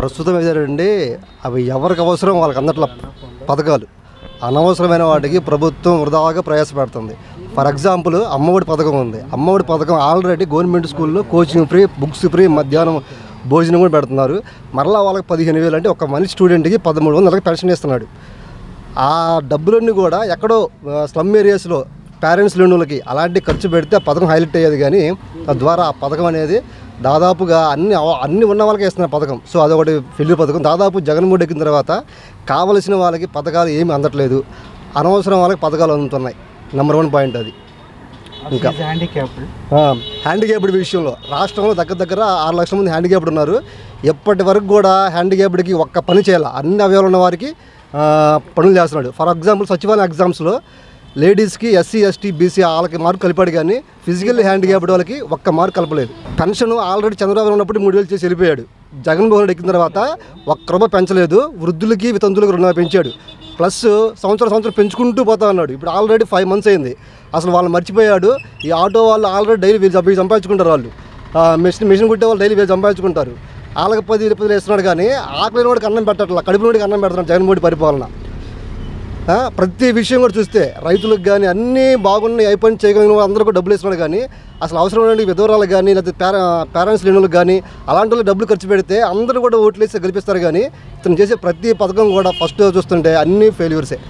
ప్రస్తుతం ఏదండి అవి ఎవరికి అవసరం వాళ్ళకి అందట్ల పథకాలు అనవసరమైన వాటికి ప్రభుత్వం వృధాగా ప్రయాసపెడుతుంది ఫర్ ఎగ్జాంపుల్ అమ్మఒడి పథకం ఉంది అమ్మఒడి పథకం ఆల్రెడీ గవర్నమెంట్ స్కూల్లో కోచింగ్ ఫ్రీ బుక్స్ ఫ్రీ మధ్యాహ్నం భోజనం కూడా పెడుతున్నారు మరలా వాళ్ళకి పదిహేను వేలు అంటే ఒక మనిషి స్టూడెంట్కి పదమూడు వందలకి పెన్షన్ ఇస్తున్నాడు ఆ డబ్బులన్నీ కూడా ఎక్కడో ఆ, స్లమ్ ఏరియాస్లో పేరెంట్స్ లేని వాళ్ళకి అలాంటి ఖర్చు పెడితే ఆ పథకం హైలైట్ అయ్యేది కానీ తద్వారా ఆ పథకం అనేది దాదాపుగా అన్ని అవ- అన్ని ఉన్న వాళ్ళకి ఇస్తున్న పథకం సో అదొకటి ఫెయిల్యూ పథకం దాదాపు జగన్మోహన్ ఎక్కిన తర్వాత కావలసిన వాళ్ళకి పథకాలు ఏమీ అందట్లేదు అనవసరం వాళ్ళకి పథకాలు అందుతున్నాయి నెంబర్ వన్ పాయింట్ అది ఇంకా హ్యాండిక్యాప్డ్ హ్యాండిక్యాప్డ్ విషయంలో రాష్ట్రంలో దగ్గర దగ్గర ఆరు లక్షల మంది హ్యాండిక్యాప్డ్ ఉన్నారు ఎప్పటి వరకు కూడా హ్యాండిక్యాప్డ్కి ఒక్క పని చేయాలి అన్ని అవయవాలు ఉన్న వారికి ఆ, పనులు చేస్తున్నాడు ఫర్ ఎగ్జాంపుల్ సచివాలయ ఎగ్జామ్స్లో లేడీస్కి ఎస్సీ ఎస్టీ బీసీ వాళ్ళకి మార్కు కలిపాడు కానీ ఫిజికల్ హ్యాండిక్యాప్డ్ వాళ్ళకి ఒక్క మార్కు కలపలేదు పెన్షన్ ఆల్రెడీ చంద్రబాబు ఉన్నప్పుడు మూడు వేలు చేసి వెళ్ళిపోయాడు జగన్మోహన్ రెడ్డి ఎక్కిన తర్వాత ఒక్క రూపాయి పెంచలేదు వృద్ధులకి వితంతులకు రుణాలు పెంచాడు ప్లస్ సంవత్సరం సంవత్సరం పెంచుకుంటూ పోతా ఉన్నాడు ఇప్పుడు ఆల్రెడీ ఫైవ్ మంత్స్ అయింది అసలు వాళ్ళు మర్చిపోయాడు ఈ ఆటో వాళ్ళు ఆల్రెడీ డైలీ వీళ్ళు సంపా- సంపాదించుకుంటారు వాళ్ళు ఆ, మిషన్ మిషన్ కుట్టే వాళ్ళు డైలీ వీళ్ళు సంపాదించుకుంటారు వాళ్ళకి పది ఇరవై పది ఇస్తున్నాడు కానీ ఆకలి వాడికి అన్నం పెట్టట్లా కడుపు నోడికి అన్నం పెడుతున్నాడు జగన్మోహన్ పరిపాలన ఆ, ప్రతి విషయం కూడా చూస్తే రైతులకు కానీ అన్నీ బాగున్నాయి అయిపోయి చేయగలిగిన వాళ్ళు అందరూ కూడా డబ్బులు ఇస్తున్నాడు కానీ అసలు అవసరమైన విధవరాలకు కానీ లేకపోతే పేర పేరెంట్స్ లేని వాళ్ళకి కానీ అలాంటి వాళ్ళు డబ్బులు ఖర్చు పెడితే అందరూ కూడా ఓట్లు వేసి గెలిపిస్తారు కానీ ఇతను చేసే ప్రతి పథకం కూడా ఫస్ట్ చూస్తుంటే అన్నీ ఫెయిల్యూర్సే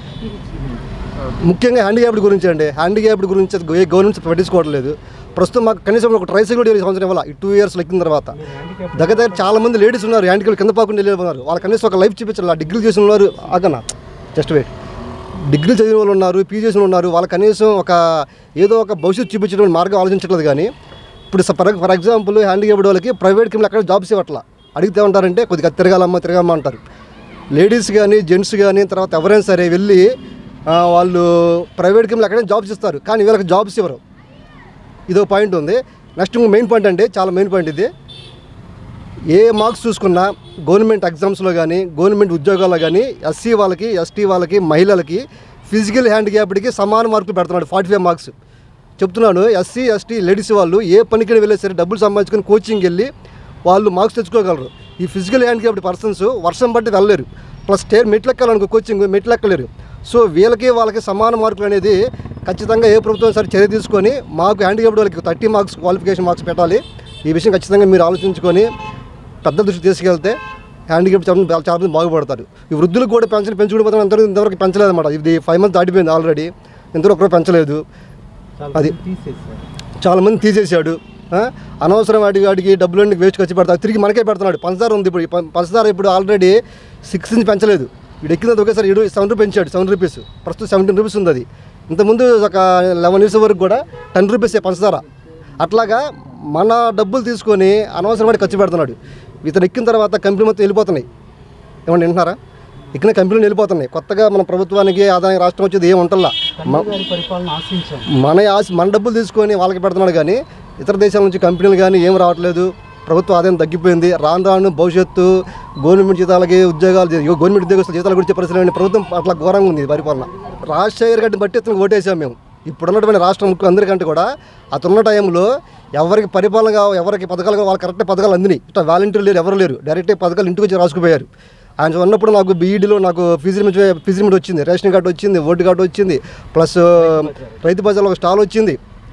ముఖ్యంగా హ్యాండిక్యాప్డ్ గురించి అండి హ్యాండిక్యాప్డ్ గురించి అది ఏ గవర్నమెంట్ పట్టించుకోవట్లేదు ప్రస్తుతం మాకు కనీసం ఒక ట్రైసైకిల్ కూడా ఈ సంవత్సరం ఇవ్వాలి ఈ టూ ఇయర్స్ లెక్కిన తర్వాత దగ్గర దగ్గర చాలా మంది లేడీస్ ఉన్నారు హ్యాండిక్యాప్ కింద పాకుండా వెళ్ళి ఉన్నారు వాళ్ళకి కనీసం ఒక లైఫ్ చూపించాలి ఆ డిగ్రీ చేసిన వారు ఆగన్నా జస్ట్ వెయిట్ డిగ్రీ చదివిన వాళ్ళు ఉన్నారు పీజీ చేసిన వాళ్ళు ఉన్నారు వాళ్ళకి కనీసం ఒక ఏదో ఒక భవిష్యత్తు చూపించడం మార్గం ఆలోచించట్లేదు కానీ ఇప్పుడు ఫర్ ఫర్ ఎగ్జాంపుల్ హ్యాండిక్యాప్డ్ వాళ్ళకి ప్రైవేట్ కింద అక్కడ జాబ్స్ ఇవ్వట్లా అడిగితే ఉంటారంటే కొద్దిగా తిరగాలమ్మా తిరగమ్మా అంటారు లేడీస్ కానీ జెంట్స్ కానీ తర్వాత ఎవరైనా సరే వెళ్ళి ఆ, వాళ్ళు ప్రైవేట్ కింద అక్కడే జాబ్స్ ఇస్తారు కానీ వీళ్ళకి జాబ్స్ ఇవ్వరు ఇదో పాయింట్ ఉంది నెక్స్ట్ మెయిన్ పాయింట్ అంటే చాలా మెయిన్ పాయింట్ ఇది ఏ మార్క్స్ చూసుకున్నా గవర్నమెంట్ ఎగ్జామ్స్లో కానీ గవర్నమెంట్ ఉద్యోగాల్లో కానీ ఎస్సీ వాళ్ళకి ఎస్టీ వాళ్ళకి మహిళలకి ఫిజికల్ హ్యాండిక్యాప్డ్కి సమాన మార్కులు పెడుతున్నాడు ఫార్టీ ఫైవ్ మార్క్స్ చెప్తున్నాను ఎస్సీ ఎస్టీ లేడీస్ వాళ్ళు ఏ పనికి వెళ్ళే సరే డబ్బులు సంపాదించుకొని కోచింగ్ వెళ్ళి వాళ్ళు మార్క్స్ తెచ్చుకోగలరు ఈ ఫిజికల్ హ్యాండిక్యాప్డ్ పర్సన్స్ వర్షం బట్టి వెళ్ళలేరు ప్లస్ స్టే మెట్లు ఎక్కాలనుకో కోచింగ్ మెట్లు ఎక్కలేరు సో వీళ్ళకి వాళ్ళకి సమాన మార్కులు అనేది ఖచ్చితంగా ఏ ప్రభుత్వం సరే చర్య తీసుకొని మాకు హ్యాండిక్యాప్డ్ వాళ్ళకి థర్టీ మార్క్స్ క్వాలిఫికేషన్ మార్క్స్ పెట్టాలి ఈ విషయం ఖచ్చితంగా మీరు ఆలోచించుకొని పెద్ద దృష్టి తీసుకెళ్తే హ్యాండిక్యాప్ చాలా మంది- చాలా మంది బాగుపడతారు ఈ వృద్ధులకు కూడా పెన్షన్ పెంచుకుంటూ పోతాం ఇంతవరకు ఇంతవరకు పెంచలేదు అనమాట ఇది ఫైవ్ మంత్స్ దాటిపోయింది ఆల్రెడీ ఇంతవరకు ఒకరు పెంచలేదు అది తీసేసారు చాలా మంది తీసేశాడు ఆ? అనవసరం వాటి వాటికి డబ్బులన్నీ వేస్ట్ ఖర్చు పెడతాడు తిరిగి మనకే పెడుతున్నాడు పంచదార ఉంది ఇప్పుడు ఈ పం- పంచదార ఇప్పుడు ఆల్రెడీ సిక్స్ నుంచి పెంచలేదు వీడు ఎక్కినది ఒకేసారి ఏడు సెవెన్ రూపీస్ పెంచాడు సెవెన్ రూపీస్ ప్రస్తుతం సెవెంటీన్ రూపీస్ ఉంది అది ఇంతకుముందు ఒక లెవెన్ ఇయర్స్ వరకు కూడా టెన్ రూపీస్ పంచదార అట్లాగా మన డబ్బులు తీసుకొని అనవసరమైన ఖర్చు పెడుతున్నాడు ఇతను ఎక్కిన తర్వాత కంపెనీ మొత్తం వెళ్ళిపోతున్నాయి ఏమన్నా వింటున్నారా ఎక్కిన కంపెనీలు వెళ్ళిపోతున్నాయి కొత్తగా మన ప్రభుత్వానికి ఆదాయం రాష్ట్రం వచ్చేది ఏం ఉంటల్లా మ- గారి పరిపాలన ఆశించాం మన ఆశ మన డబ్బులు తీసుకొని వాళ్ళకి పెడుతున్నాడు కానీ ఇతర దేశాల నుంచి కంపెనీలు కానీ ఏం రావట్లేదు ప్రభుత్వ ఆదాయం తగ్గిపోయింది రాను రాను భవిష్యత్తు గవర్నమెంట్ జీతాలకి ఉద్యోగాలు ఇగో గవర్నమెంట్ ఉద్యోగస్తుల జీతాల గురించి పరిస్థితి లేని ప్రభుత్వం అట్లా ఘోరంగా ఉంది ఈ పరిపాలన రాజశేఖర్ గారిని బట్టి ఇతను ఓటేసాం మేము ఇప్పుడు ఉన్నటువంటి రాష్ట్ర ముఖ్య అందరికంటే కూడా అతనున్న టైంలో ఎవరికి పరిపాలన కావ ఎవరికి పథకాలు కావాలి వాళ్ళకి కరెక్ట్ పథకాలు అందినాయి ఇట్లా వాలంటీర్లు లేరు ఎవరు లేరు డైరెక్ట్ పథకాలు ఇంటికి వచ్చి రాసుకుపోయారు ఆయన ఉన్నప్పుడు నాకు బీఈడీలో నాకు ఫీజు లిమిట్ ఫీజు లిమిట్ వచ్చింది రేషన్ కార్డు వచ్చింది ఓటు కార్డు వచ్చింది ప్లస్ రైతు బజార్లో ఒక స్టాల్ వచ్చింది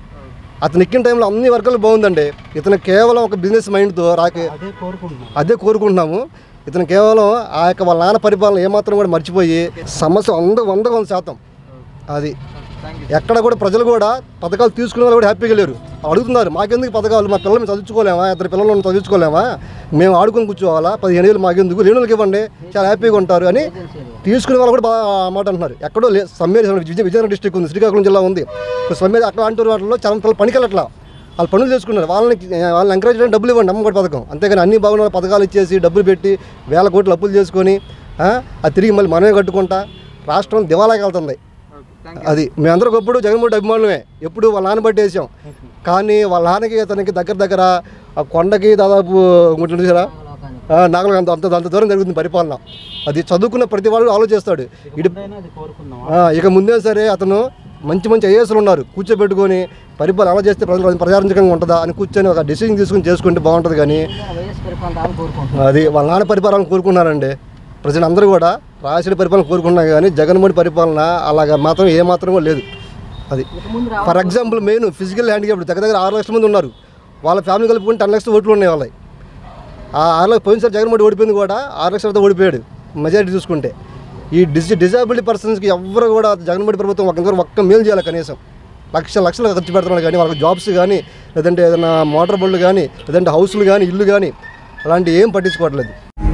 అతను ఎక్కిన టైంలో అన్ని వర్గాలు బాగుందండి ఇతను కేవలం ఒక బిజినెస్ మైండ్తో రాకే అదే కోరుకుంటున్నాం అదే కోరుకుంటున్నాము ఇతను కేవలం ఆ యొక్క వాళ్ళ నాన్న పరిపాలన ఏమాత్రం కూడా మర్చిపోయి సమస్య వంద వంద వంద శాతం అది ఎక్కడ కూడా ప్రజలు కూడా పథకాలు తీసుకునే వాళ్ళు కూడా హ్యాపీగా లేరు అడుగుతున్నారు మాకెందుకు పథకాలు మా పిల్లల్ని చదువుకోలేమా ఇద్దరు పిల్లలను చదువుకోలేమా మేము ఆడుకొని కూర్చోవాలా పదిహేను వేలు మాకెందుకు లేని వాళ్ళకి ఇవ్వండి చాలా హ్యాపీగా ఉంటారు అని తీసుకునే వాళ్ళు కూడా బాగా ఆ మాట అంటున్నారు ఎక్కడో లే సమ్మె విజయ విజయనగరం డిస్టిక్ ఉంది శ్రీకాకుళం జిల్లా ఉంది సమ్మె అట్లాంటి వాటిలో చాలా పిల్లలు పనికి వెళ్ళట్లా వాళ్ళు పనులు చేసుకున్నారు వాళ్ళని వాళ్ళని ఎంకరేజ్ చేయడానికి డబ్బులు ఇవ్వండి అమ్మఒడి పథకం అంతేగాని అన్ని బాగున్న పథకాలు ఇచ్చేసి డబ్బులు పెట్టి వేల కోట్లు అప్పులు చేసుకొని ఆ, అది తిరిగి మళ్ళీ మనమే కట్టుకుంటా రాష్ట్రం దివాలాకి వెళ్తుంది అది మేమందరం ఒకప్పుడు జగన్మోహన్ అభిమానులమే ఎప్పుడు వాళ్ళ నాన్న బట్టి వేసాం కానీ వాళ్ళ నాన్నకి అతనికి దగ్గర దగ్గర ఆ కొండకి దాదాపు ఇంకోటి చూసారా నాగలు అంత అంత అంత దూరం జరుగుతుంది పరిపాలన అది చదువుకున్న ప్రతి వాడు ఆలోచిస్తాడు ఇటు ముందైనా అది కోరుకుందాం ఆ, ఇక ముందే సరే అతను మంచి మంచి ఐఏఎస్లు ఉన్నారు కూర్చోబెట్టుకొని పరిపాలన అలా చేస్తే ప్రజలు ప్రజారంజకంగా ఉంటుందా అని కూర్చొని ఒక డెసిషన్ తీసుకుని చేసుకుంటే బాగుంటుంది కానీ వైఎస్ పరిపాలన కోరుకుంటున్నాం అది వాళ్ళ నాన్న పరిపాలన కోరుకున్నారండి ప్రజలందరూ కూడా రాసిన పరిపాలన కోరుకున్నారు కానీ జగన్మోహన్ పరిపాలన అలాగా మాత్రం ఏ మాత్రం కూడా లేదు అది ముందు for example main physical handicap దగ్గర దగ్గర ఆరు లక్షల మంది ఉన్నారు వాళ్ళ ఫ్యామిలీ కలుపుకుంటే టెన్ లక్షల ఓట్లు ఉన్నాయి వాళ్ళకి ఆ ఆరు లక్షలు పోయినసారి జగన్మోహన్ ఓడిపోయింది కూడా ఆరు లక్షలతో ఓడిపోయాడు మెజారిటీ చూసుకుంటే ఈ డిజి డిజాబిలిటీ పర్సన్స్కి ఎవరు కూడా జగన్మోహన్ ప్రభుత్వం ఒక్క ఒక్క మేలు చేయాలి కనీసం లక్ష లక్షలు ఖర్చు పెడుతున్నారు కానీ వాళ్ళకి జాబ్స్ కానీ లేదంటే ఏదైనా మోటార్ బళ్ళు కానీ లేదంటే హౌస్లు కానీ ఇల్లు కానీ అలాంటి ఏం పట్టించుకోవట్లేదు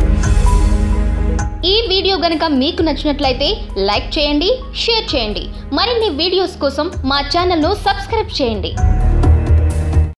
ఈ వీడియో గనుక మీకు నచ్చినట్లయితే లైక్ చేయండి షేర్ చేయండి మరిన్ని వీడియోస్ కోసం మా ఛానల్ను సబ్స్క్రైబ్ చేయండి